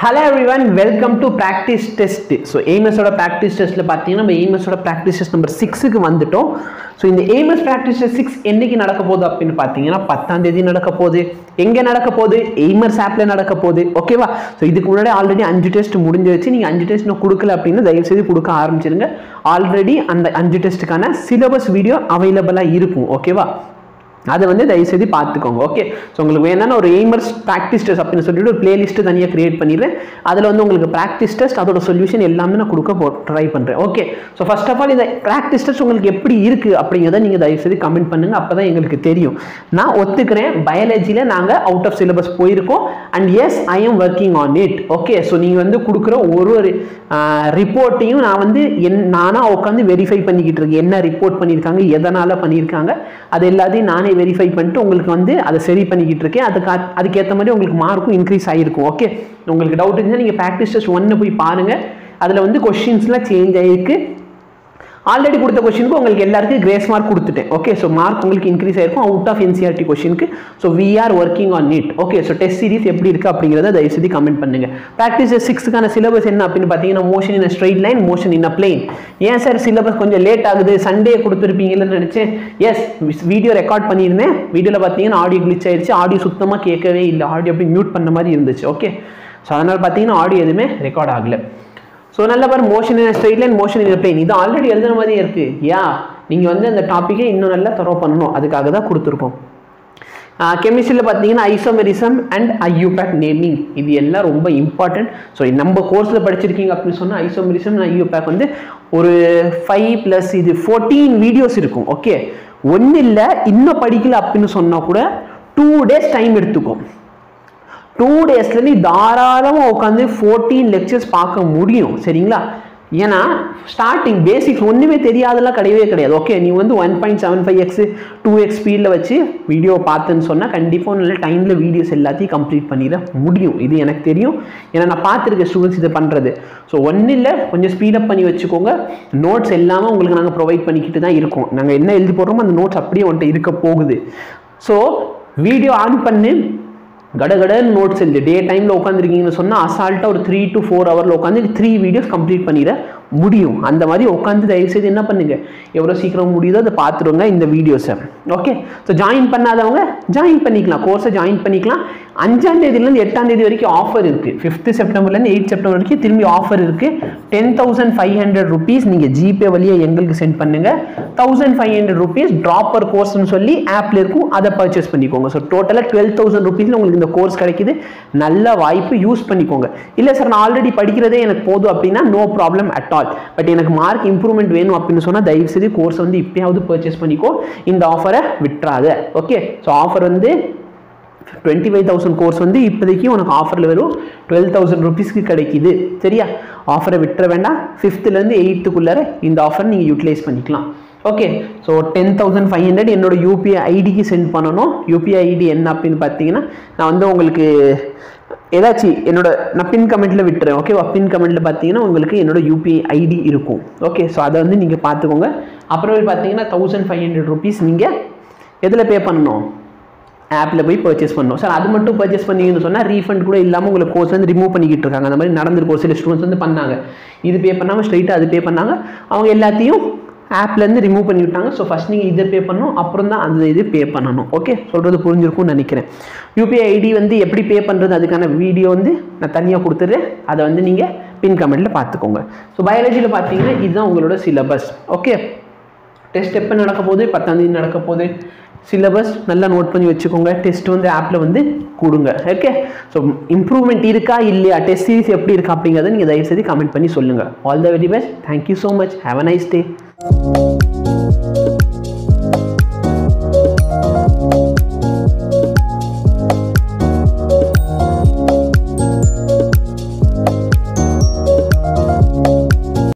hello everyone welcome to practice test so எய்மஸோட practice டெஸ்ட்டில் பார்த்தீங்கன்னா நம்ம எய்மஸோட ப்ராக்டிஸ் டெஸ்ட் நம்பர் சிக்ஸுக்கு வந்துட்டோம் ஸோ இந்த எய்மஸ் ப்ராக்டிஸ் டெஸ்ட் சிக்ஸ் என்னைக்கு நடக்க போகுது அப்படின்னு பார்த்தீங்கன்னா பத்தாம் தேதி நடக்க போகுது எங்கே நடக்க போகுது எய்மர்ஸ் ஆப்பில் நடக்க போகுது ஓகேவா ஸோ இதுக்கு முன்னாடி ஆல்ரெடி அஞ்சு டெஸ்ட் முடிஞ்சிருச்சு நீங்கள் அஞ்சு டெஸ்ட் இன்னும் கொடுக்கல அப்படின்னா தயவு செய்து கொடுக்க ஆரம்பிச்சிருங்க ஆல்ரெடி அந்த அஞ்சு டெஸ்ட்டுக்கான சிலபஸ் வீடியோ அவைலபிளாக இருக்கும் ஓகேவா அதை வந்து தயவுசெய்து பார்த்துக்கோங்க ஓகே ஸோ உங்களுக்கு வேணும்னா ஒரு எய்மர்ஸ் ப்ராக்டிஸ் டெஸ்ட் அப்படின்னு சொல்லிட்டு ஒரு பிளேலிஸ்ட்டு தனியாக கிரியேட் பண்ணிடுறேன் அதில் வந்து உங்களுக்கு ப்ராக்டிஸ் டெஸ்ட் அதோட சொல்யூஷன் எல்லாமே நான் கொடுக்க போ ட்ரை பண்ணுறேன் okay so first of all இந்த ப்ராக்டிஸ் டெஸ்ட் உங்களுக்கு எப்படி இருக்குது அப்படிங்கிறத நீங்கள் தயவுசெய்து கமெண்ட் பண்ணுங்கள் அப்போ தான் எங்களுக்கு தெரியும் நான் ஒத்துக்கிறேன் பயாலஜியில் நாங்கள் அவுட் ஆஃப் சிலபஸ் போயிருக்கோம் and yes I am working on it okay so நீங்கள் வந்து கொடுக்குற ஒரு ஒரு ரிப்போர்ட்டையும் நான் வந்து என் நானாக உட்காந்து வெரிஃபை பண்ணிக்கிட்டு இருக்கேன் என்ன ரிப்போர்ட் பண்ணியிருக்காங்க எதனால் பண்ணியிருக்காங்க அது எல்லாத்தையும் நானே வெரிஃபை பண்ணிட்டு உங்களுக்கு வந்து அதை சரி பண்ணிக்கிட்டு இருக்கேன் அதுக்கு அதுக்கேற்ற மாதிரி உங்களுக்கு மார்க்கும் இன்க்ரீஸ் ஆகிருக்கும் ஓகே உங்களுக்கு டவுட் இருந்தால் நீங்கள் ப்ராக்டிஸ் டெஸ்ட் ஒன்று போய் பாருங்கள் அதில் வந்து கொஷின்ஸ்லாம் சேஞ்ச் ஆகிருக்கு ஆல்ரெடி கொடுத்த கொஷினுக்கு உங்களுக்கு எல்லாருக்கும் கிரேஸ் மார்க் கொடுத்துட்டேன் ஓகே ஸோ மார்க் உங்களுக்கு இன்க்ரீஸ் ஆயிருக்கும் அவுட் ஆஃப் என்சிஆர்டி கொஷினுக்கு so we are working on NEET okay so test series எப்படி இருக்குது அப்படிங்கிறத தயவுசெய்து கமெண்ட் பண்ணுங்க ப்ராக்டிஸ் சிக்ஸ்த்துக்கான சிலபஸ் என்ன அப்படின்னு பார்த்தீங்கன்னா motion in straight line motion in a plane ஏன் சார் சிலபஸ் கொஞ்சம் லேட் ஆகுது சண்டே கொடுத்துருப்பீங்கன்னு நினச்சேன் எஸ் வீடியோ ரெக்கார்ட் பண்ணியிருந்தேன் வீடியோவில் பார்த்தீங்கன்னா ஆடியோ கிளிச் ஆயிடுச்சு ஆடியோ சுத்தமாக கேட்கவே இல்லை ஆடியோ அப்படி மியூட் பண்ண மாதிரி இருந்துச்சு ஓகே ஸோ அதனால் பார்த்தீங்கன்னா ஆடியோ எதுவுமே ரெக்கார்ட் ஆகலை ஸோ நல்ல பாரு motion in straight line motion in plane இது ஆல்ரெடி எழுதுன மாதிரியே இருக்கு யா நீங்கள் வந்து அந்த டாப்பிக்கை இன்னும் நல்லா தரோ பண்ணணும் அதுக்காக தான் கொடுத்துருக்கோம் கெமிஸ்ட்ரியில் பார்த்தீங்கன்னா ஐசோமெரிசம் அண்ட் ஐயூபேக் நேமிங் இது எல்லாம் ரொம்ப இம்பார்ட்டன்ட் ஸோ நம்ம கோர்ஸில் படிச்சிருக்கீங்க அப்படின்னு சொன்னால் ஐசோமெரிசம் ஐயூபேக் வந்து ஒரு ஃபைவ் ப்ளஸ் இது ஃபோர்டீன் வீடியோஸ் இருக்கும் ஓகே ஒன்றும் இல்லை இன்னும் படிக்கல அப்படின்னு சொன்னால் கூட டூ டேஸ் டைம் எடுத்துக்கும் டூ டேஸில் நீ தாராளமாக உட்காந்து ஃபோர்டீன் லெக்சர்ஸ் பார்க்க முடியும் சரிங்களா ஏன்னா ஸ்டார்டிங் பேசிக்ஸ் ஒன்றுமே தெரியாதெல்லாம் கிடையவே கிடையாது ஓகே நீ வந்து one point seven five X two X ஸ்பீடில் வச்சு வீடியோ பார்த்துன்னு சொன்னால் கண்டிப்பாக நல்ல டைமில் வீடியோஸ் எல்லாத்தையும் கம்ப்ளீட் பண்ணிட முடியும் இது எனக்கு தெரியும் ஏன்னா நான் பார்த்துருக்கேன் ஸ்டூடெண்ட்ஸ் இதை பண்ணுறது ஸோ ஒன்றும் இல்லை கொஞ்சம் ஸ்பீடப் பண்ணி வச்சுக்கோங்க நோட்ஸ் எல்லாமே உங்களுக்கு நாங்கள் ப்ரொவைட் பண்ணிக்கிட்டு தான் இருக்கோம் நாங்கள் என்ன எழுதி போடுறோமோ அந்த நோட்ஸ் அப்படியே வந்துட்டு இருக்க போகுது ஸோ வீடியோ ஆன் பண்ணி கடகடன்னு நோட்ஸ் எழுது டே டைமில் உட்காந்துருக்கீங்கன்னு சொன்னால் அசால்ட்டாக ஒரு த்ரீ டு ஃபோர் ஹவரில் உட்காந்து த்ரீ வீடியோஸ் கம்ப்ளீட் பண்ணிட முடியும் அந்த மாதிரி உட்காந்து தயவுசெய்து என்ன பண்ணுங்க எவ்வளோ சீக்கிரம் முடியுதோ அதை பார்த்துருங்க இந்த வீடியோஸை ஓகே ஸோ ஜாயின் பண்ணாதவங்க ஜாயின் பண்ணிக்கலாம் கோர்ஸை ஜாயின் பண்ணிக்கலாம் அஞ்சாம் தேதியிலேருந்து எட்டாம் தேதி வரைக்கும் ஆஃபர் இருக்குது ஃபிஃப்த்து செப்டம்பர்லேருந்து எயிட் செப்டம்பர் வரைக்கும் திரும்பி ஆஃபர் இருக்குது ten thousand five hundred rupees நீங்கள் ஜிபே வழியாக எங்களுக்கு சென்ட் பண்ணுங்கள் thousand five hundred rupees dropper கோர்ஸ்னு சொல்லி ஆப்பில் இருக்கும் அதை பர்ச்சேஸ் பண்ணிக்கோங்க ஸோ டோட்டலாக டுவெல் தௌசண்ட் ருபீஸில் உங்களுக்கு இந்த கோர்ஸ் கிடைக்குது நல்ல வாய்ப்பு யூஸ் பண்ணிக்கோங்க இல்லை சார் நான் ஆல்ரெடி படிக்கிறதே எனக்கு போதும் அப்படின்னா no problem at all but எனக்கு மார்க் இம்ப்ரூவ்மெண்ட் வேணும் அப்படின்னு சொன்னால் தயவு செய்து கோர்ஸ் வந்து இப்பயாவது பர்ச்சேஸ் பண்ணிக்கோ இந்த ஆஃபரை விட்டுறாத ஓகே ஸோ ஆஃபர் வந்து டுவெண்ட்டி ஃபைவ் தௌசண்ட் கோர்ஸ் வந்து இப்போதைக்கு உனக்கு ஆஃபரில் வெறும் டுவெல் தௌசண்ட் ருபீஸ்க்கு கிடைக்குது சரியா ஆஃபரை விட்டுற வேண்டாம் ஃபிஃப்த்துலேருந்து எயித்துக்குள்ளார இந்த ஆஃபர் நீங்கள் யூட்டிலைஸ் பண்ணிக்கலாம் okay so ten thousand five hundred என்னோட யூபிஐ ஐடிக்கு சென்ட் பண்ணணும் யூபிஐ ஐடி என்ன அப்படின்னு பார்த்தீங்கன்னா நான் வந்து உங்களுக்கு ஏதாச்சும் என்னோட நான் பின் கமெண்ட்டில் விட்டுறேன் ஓகேவா பின் கமெண்ட்டில் பார்த்தீங்கன்னா உங்களுக்கு என்னோட யூபிஐ ஐடி இருக்கும் ஓகே ஸோ அதை வந்து நீங்கள் பார்த்துக்கோங்க அப்புறமே பார்த்தீங்கன்னா தௌசண்ட் ஃபைவ் ஹண்ட்ரட் ருபீஸ் நீங்கள் எதில் பே பண்ணணும் ஆப்பில் போய் பர்ச்சேஸ் பண்ணணும் சார் அது மட்டும் பர்ச்சேஸ் பண்ணீங்கன்னு சொன்னால் ரீஃபண்ட் கூட இல்லாமல் உங்களுக்கு கோர்ஸ் வந்து ரிமூவ் பண்ணிக்கிட்டு இருக்காங்க அந்த மாதிரி நடந்திருக்கும் சில ஸ்டூடெண்ட்ஸ் வந்து பண்ணாங்க இது பே பண்ணாமல் ஸ்ட்ரைட்டாக அது பே பண்ணாங்க அவங்க எல்லாத்தையும் ஆப்லேருந்து ரிமூவ் பண்ணி விட்டாங்க ஸோ ஃபஸ்ட் நீங்கள் இதை பே பண்ணணும் அப்புறம் தான் அந்த இது பே பண்ணணும் ஓகே சொல்கிறது புரிஞ்சிருக்கும்னு நினைக்கிறேன் யூபிஐ ஐடி வந்து எப்படி பே பண்ணுறது அதுக்கான வீடியோ வந்து நான் தனியாக கொடுத்துட்றேன் அதை வந்து நீங்கள் பின் கமெண்ட்டில் பார்த்துக்கோங்க ஸோ பயாலஜியில் பார்த்தீங்கன்னா இதுதான் உங்களோட சிலபஸ் ஓகே டெஸ்ட் எப்போ நடக்க போகுது பத்தாந்தேதி நடக்க போகுது சிலபஸ் நல்லா நோட் பண்ணி வச்சுக்கோங்க டெஸ்ட் வந்து ஆப்பில் வந்து கொடுங்க ஓகே ஸோ இம்ப்ரூவ்மெண்ட் இருக்கா இல்லையா டெஸ்ட் சீரிஸ் எப்படி இருக்கா அப்படிங்கிறத நீங்கள் தயவுசெய்து கமெண்ட் பண்ணி சொல்லுங்கள் all the very best thank you so much have a nice day